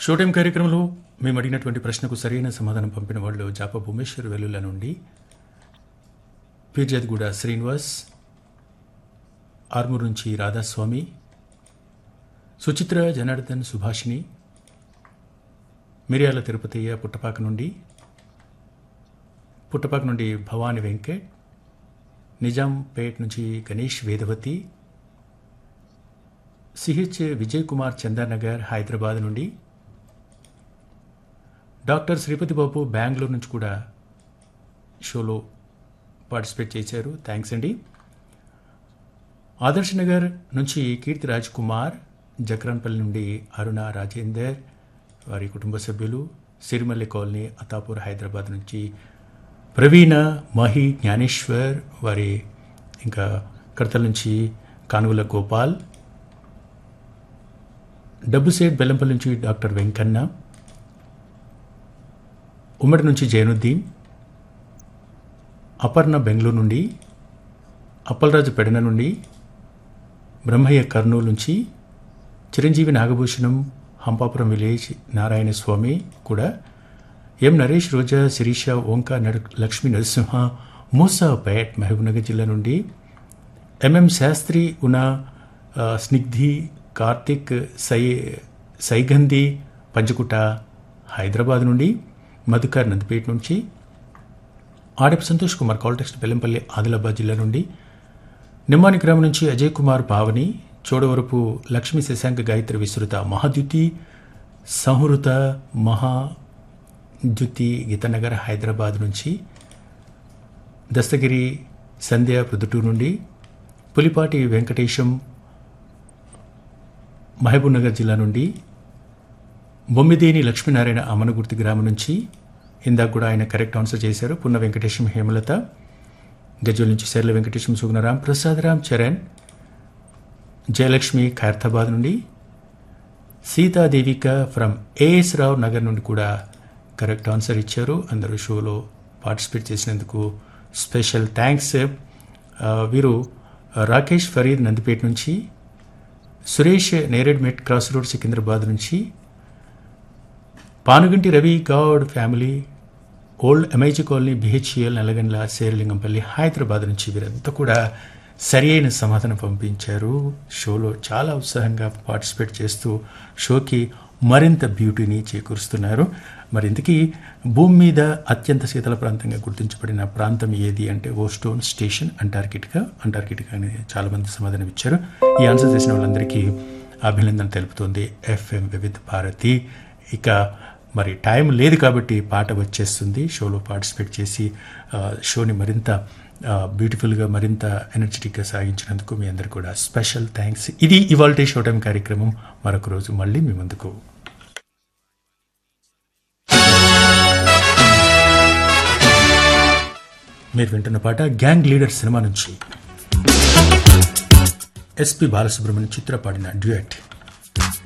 show time కార్యక్రమంలో మేము అడిగినటువంటి ప్రశ్నకు సరైన సమాధానం పంపిన వాళ్ళు జాప భూమేశ్వర్ వెల్లుల నుండి పీర్జాద్గూడ శ్రీనివాస్ ఆర్మూర్ నుంచి రాధాస్వామి సుచిత్ర జనార్దన్ సుభాషిణి మిర్యాల తిరుపతయ్య పుట్టపాక నుండి పుట్టపాక నుండి భవాని వెంకట్ నిజాంపేట్ నుంచి గణేష్ వేదవతి సిహెచ్ విజయ్ కుమార్ చందానగర్ హైదరాబాద్ నుండి డాక్టర్ శ్రీపతి బాబు బెంగళూరు నుంచి కూడా షోలో పార్టిసిపేట్ చేశారు థ్యాంక్స్ అండి ఆదర్శ్ నగర్ నుంచి కీర్తి రాజ్ కుమార్ జక్రాన్పల్లి నుండి అరుణ రాజేందర్ వారి కుటుంబ సభ్యులు సిరిమల్లి కాలనీ అతాపూర్ హైదరాబాద్ నుంచి ప్రవీణ మహి జ్ఞానేశ్వర్ వారి ఇంకా కడతల నుంచి కానుగుల గోపాల్ డబ్బుసేట్ బెల్లంపల్లి నుంచి డాక్టర్ వెంకన్న ఉమ్మడి నుంచి జైనుద్దీన్ అపర్ణ బెంగళూరు నుండి అప్పలరాజు పెడన నుండి బ్రహ్మయ్య కర్నూలు నుంచి చిరంజీవి నాగభూషణం హంపాపురం విలేజ్ నారాయణ స్వామి కూడా ఎం నరేష్ రోజా శిరీష ఓంకా నడ లక్ష్మీ నరసింహ మూసాపేట్ మహబూబ్నగర్ జిల్లా నుండి ఎంఎం శాస్త్రి ఉన్న ఆ, స్నిగ్ధి కార్తిక్ సై సైగంధి పంచకుట హైదరాబాద్ నుండి మధుకర్ నందిపేట నుంచి ఆడపు సంతోష్ కుమార్ కాల్టెక్స్ట్ బెల్లంపల్లి ఆదిలాబాద్ జిల్లా నుండి నిమ్మాని గ్రామం నుంచి అజయ్ కుమార్ పావని చోడవరపు లక్ష్మీ శశాంక గాయత్రి విస్తృత మహాద్యుతి సంహృత మహాద్యుతి గీతనగర్ హైదరాబాద్ నుంచి దస్తగిరి సంధ్య ప్రొద్దుటూరు నుండి పులిపాటి వెంకటేశం మహబూబ్నగర్ జిల్లా నుండి బొమ్మిదేని లక్ష్మీనారాయణ అమనగుర్తి గ్రామం నుంచి ఇందాక కూడా ఆయన కరెక్ట్ ఆన్సర్ చేశారు పున్న వెంకటేశం హేమలత గజ్వల్ నుంచి శర్ల వెంకటేశం సుగుణరాం ప్రసాద్ రామ్ చరణ్ జయలక్ష్మి ఖైరతాబాద్ నుండి సీతాదేవిక ఫ్రమ్ ఏఎస్ రావు నగర్ నుండి కూడా కరెక్ట్ ఆన్సర్ ఇచ్చారు అందరూ షోలో పార్టిసిపేట్ చేసినందుకు స్పెషల్ థ్యాంక్స్ ఆ, వీరు రాకేష్ ఫరీద్ నందిపేట నుంచి సురేష్ నేరేడ్మెట్ క్రాస్ రోడ్ సికింద్రాబాద్ నుంచి Panuganti Ravi Goud family old MIG colony BHEL Nallagandla Serilingampally Hyderabad నుంచి వీరంతా కూడా సరి అయిన సమాధానం పంపించారు షోలో చాలా ఉత్సాహంగా పార్టిసిపేట్ చేస్తూ షోకి మరింత బ్యూటీని చేకూరుస్తున్నారు మరి ఇంతకీ భూమి మీద అత్యంత శీతల ప్రాంతంగా గుర్తించబడిన ప్రాంతం ఏది అంటే ఓస్టోన్ స్టేషన్ అంటార్కిటికా అంటార్కిటికా అని చాలామంది సమాధానం ఇచ్చారు ఈ ఆన్సర్ చేసిన వాళ్ళందరికీ అభినందన తెలుపుతోంది ఎఫ్ఎం వివిధ భారతి ఇక మరి టైం లేదు కాబట్టి పాట వచ్చేస్తుంది షోలో పార్టిసిపేట్ చేసి ఆ, షోని మరింత ఆ, బ్యూటిఫుల్గా మరింత ఎనర్జెటిక్గా సాగించినందుకు మీ అందరు కూడా స్పెషల్ థ్యాంక్స్ ఇది ఇవాల్టే షో టైం కార్యక్రమం మరొక రోజు మళ్ళీ మీ ముందుకు మీరు వింటున్న పాట గ్యాంగ్ లీడర్ సినిమా నుంచి ఎస్పి బాలసుబ్రహ్మణ్యం చిత్ర పాడిన డ్యూయట్